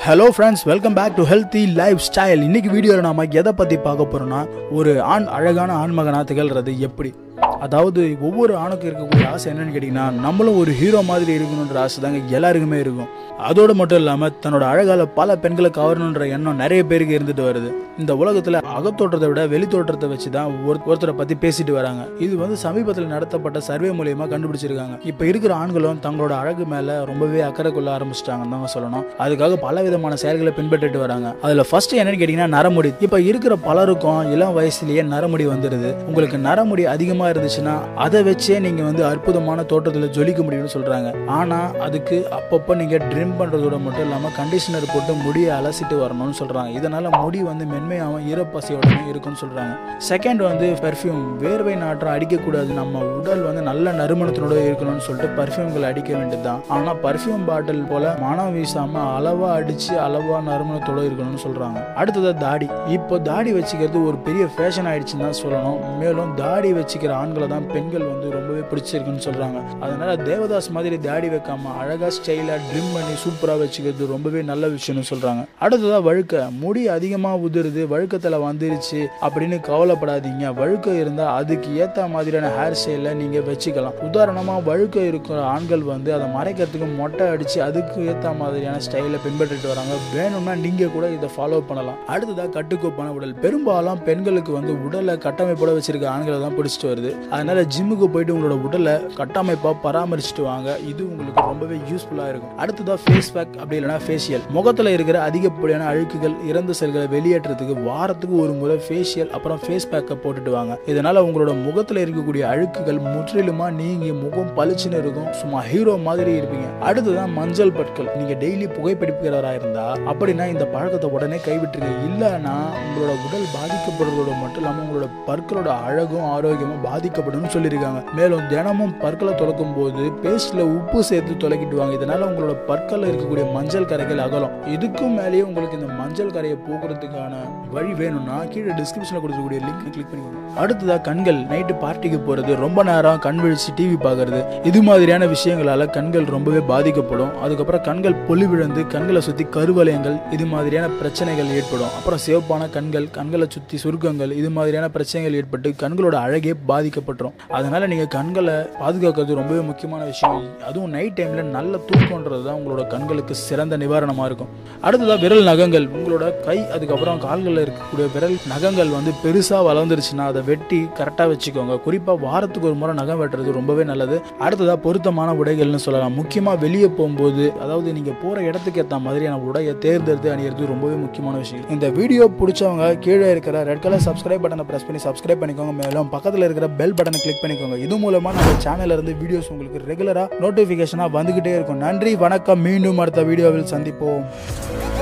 hello friends welcome back to healthy lifestyle இன்னைக்கு வீடியோவில் நாம எதை பற்றி பார்க்க போறோம்னா ஒரு ஆண் அழகான ஆண்மகனா திகழ்றது எப்படி அதாவது ஒவ்வொரு ஆணுக்கும் இருக்கக்கூடிய ஆசை என்னன்னு கேட்டிங்கன்னா நம்மளும் ஒரு ஹீரோ மாதிரி இருக்கணுன்ற ஆசை தாங்க எல்லாருக்குமே இருக்கும் அதோடு மட்டும் இல்லாமல் தன்னோட அழகால பல பெண்களை கவரணுன்ற எண்ணம் நிறைய பேருக்கு இருந்துட்டு வருது இந்த உலகத்தில் அகத்தோற்றத்தை விட வெளித்தோற்றத்தை வச்சு தான் ஒரு ஒருத்தரை பற்றி பேசிட்டு வராங்க இது வந்து சமீபத்தில் நடத்தப்பட்ட சர்வே மூலியமாக கண்டுபிடிச்சிருக்காங்க இப்போ இருக்கிற ஆண்களும் தங்களோட அழகு மேலே ரொம்பவே அக்கறை கொள்ள ஆரம்பிச்சிட்டாங்கன்னு தான் சொல்லணும் அதுக்காக பல விதமான செயல்களை பின்பற்றிட்டு வராங்க அதில் ஃபர்ஸ்ட் என்னன்னு கேட்டிங்கன்னா நரமுடி இப்போ இருக்கிற பலருக்கும் இளம் வயசுலயே நரமுடி வந்துடுது உங்களுக்கு நரமுடி அதிகமாக இருந்துச்சுன்னா அதை வச்சே நீங்கள் வந்து அற்புதமான தோற்றத்தில் ஜொலிக்க முடியும்னு சொல்கிறாங்க ஆனால் அதுக்கு அப்பப்போ நீங்கள் ட்ரிம் பண்ணுறதோட மட்டும் இல்லாமல் கண்டிஷனர் போட்டு முடியை அலசிட்டு வரணும்னு சொல்கிறாங்க இதனால் முடி வந்து மென்மையாகவும் ஈரப்பசியோடவும் இருக்கும்னு சொல்கிறாங்க செகண்ட் வந்து பெர்ஃப்யூம் வேர்வை நாற்றம் அடிக்கக்கூடாது நம்ம உடல் வந்து நல்ல நறுமணத்தினோட இருக்கணும்னு சொல்லிட்டு பர்ஃப்யூம்கள் அடிக்க வேண்டியதுதான் ஆனால் பர்ஃப்யூம் பாட்டில் போல மனம் வீசாமல் அளவாக அடித்து அளவாக நறுமணத்தோட இருக்கணும்னு சொல்கிறாங்க அடுத்தது தாடி இப்போ தாடி வச்சுக்கிறது ஒரு பெரிய ஃபேஷன் ஆயிடுச்சுன்னு தான் சொல்லணும் மேலும் தாடி வச்சுக்கிற ஆண்களை தான் பெண்கள் வந்து ரொம்பவே பிடிச்சிருக்குன்னு சொல்கிறாங்க அதனால தேவதாஸ் மாதிரி தாடி வைக்காம அழகாக ஸ்டைலாக ட்ரிம் பண்ணி சூப்பராக வச்சுக்கிறது ரொம்பவே நல்ல விஷயம்னு சொல்கிறாங்க அடுத்ததாக வழுக்க முடி அதிகமாக உதிருது வழுக்கத்தில் வந்துருச்சு அப்படின்னு கவலைப்படாதீங்க வழுக்கம் இருந்தால் அதுக்கு ஏற்ற மாதிரியான ஹேர் ஸ்டைலை நீங்கள் வச்சுக்கலாம் உதாரணமாக வழுக்கம் இருக்கிற ஆண்கள் வந்து அதை மறைக்கிறதுக்கு மொட்டை அடித்து அதுக்கு ஏற்ற மாதிரியான ஸ்டைலை பின்பற்றிட்டு வராங்க வேணும்னா நீங்கள் கூட இதை ஃபாலோ பண்ணலாம் அடுத்ததாக கட்டுக்கோப்பான உடல் பெரும்பாலும் பெண்களுக்கு வந்து உடலை கட்டமைப்போட வச்சிருக்க ஆண்களை தான் பிடிச்சிட்டு வருது அதனால ஜிம்முக்கு போயிட்டு உங்களோட உடலை கட்டமைப்பாக பராமரிச்சுட்டு வாங்க இது உங்களுக்கு ரொம்பவே யூஸ்ஃபுல்லாக இருக்கும் அடுத்ததாக ஃபேஸ் பேக் அப்படி இல்லைனா ஃபேஷியல் முகத்தில் இருக்கிற அதிகப்படியான அழுக்குகள் இறந்த செல்களை வெளியேற்றுறதுக்கு வாரத்துக்கு ஒரு முறை ஃபேஷியல் அப்புறம் ஃபேஸ் பேக்கை போட்டுட்டு வாங்க இதனால உங்களோட முகத்தில் இருக்கக்கூடிய அழுக்குகள் முற்றிலுமா நீங்கி முகம் பளிச்சுன்னு இருக்கும் சும்மா ஹீரோ மாதிரி இருப்பீங்க அடுத்ததான் மஞ்சள் பற்கள் நீங்க டெய்லி புகைப்பிடிக்கிறவரா இருந்தா அப்படின்னா இந்த பழக்கத்தை உடனே கைவிட்டுருங்க இல்லைன்னா உங்களோட உடல் பாதிக்கப்படுறதோட மட்டும் இல்லாமல் உங்களோட பற்களோட அழகும் ஆரோக்கியமும் பாதிக்கப்படும் சொல்லியிருக்காங்க மேலும் தினமும் பற்களை துளக்கும் போது பேஸ்ட்ல உப்பு சேர்த்து துளக்கிட்டு வாங்க இதனால உங்களோட பற்களில் இருக்கக்கூடிய மஞ்சள் கரைகள் அகலும் இதுக்கும் மேலேயே உங்களுக்கு இந்த மஞ்சள் கரையை போக்குறதுக்கான வழி வேணும்னா கீழே டிஸ்கிரிப்ஷனில் கொடுக்கக்கூடிய லிங்க் கிளிக் பண்ணிக்கோங்க அடுத்ததா கண்கள் நைட்டு பார்ட்டிக்கு போறது ரொம்ப நேரம் கண் விழிச்சு டிவி பார்க்கறது இது மாதிரியான விஷயங்களால கண்கள் ரொம்பவே பாதிக்கப்படும் அதுக்கப்புறம் கண்கள் பொலி விழுந்து கண்களை சுத்தி கருவலயங்கள் இது மாதிரியான பிரச்சனைகள் ஏற்படும் அப்புறம் சிவப்பான கண்கள் கண்களை சுத்தி சுருக்கங்கள் இது மாதிரியான பிரச்சனைகள் ஏற்பட்டு கண்களோட அழகே பாதிக்கப்பட்டுரும் அதனால நீங்க கண்களை பாதுகாக்கிறது ரொம்பவே முக்கியமான விஷயம் அதுவும் நைட் டைம்ல நல்ல தூக்கம்ன்றது தான் உங்களோட கண்களுக்கு சிறந்த நிவாரணமா இருக்கும் அடுத்ததா விரல் நகங்கள் உங்களோட கை அதுக்கப்புறம் கால்களில் இருக்கக்கூடிய விரல் நகங்கள் வந்து பெருசா வளர்ந்துருச்சுன்னா அதை வெட்டி கரெக்டா வச்சுக்கோங்க குறிப்பா வாரத்துக்கு ஒரு முறை நகம் வெட்டுறது ரொம்பவே நல்லது அடுத்ததா பொருத்தமான உடைகள்னு சொல்லலாம் முக்கியமா வெளியே போகும்போது அதாவது நீங்க போற இடத்துக்கு ஏற்ற மாதிரியான உடையை தேர்ந்தெடுத்து அணியிறது ரொம்பவே முக்கியமான விஷயம் இந்த வீடியோ பிடிச்சவங்க கீழே இருக்கிற ரெட் கலர் சப்ஸ்கிரைப் பட்டனை பிரஸ் பண்ணி சப்ஸ்கிரைப் பண்ணிக்கோங்க மேலும் பக்கத்தில் இருக்கிற பெல் பட்டனை கிளிக் பண்ணிக்கோங்க இது மூலமா நம்ம சேனல்ல இருந்து வீடியோஸ் உங்களுக்கு ரெகுலரா நோட்டிபிகேஷனா வந்துகிட்டே இருக்கும் நன்றி வணக்கம் மீண்டும் அடுத்த வீடியோவில் சந்திப்போம்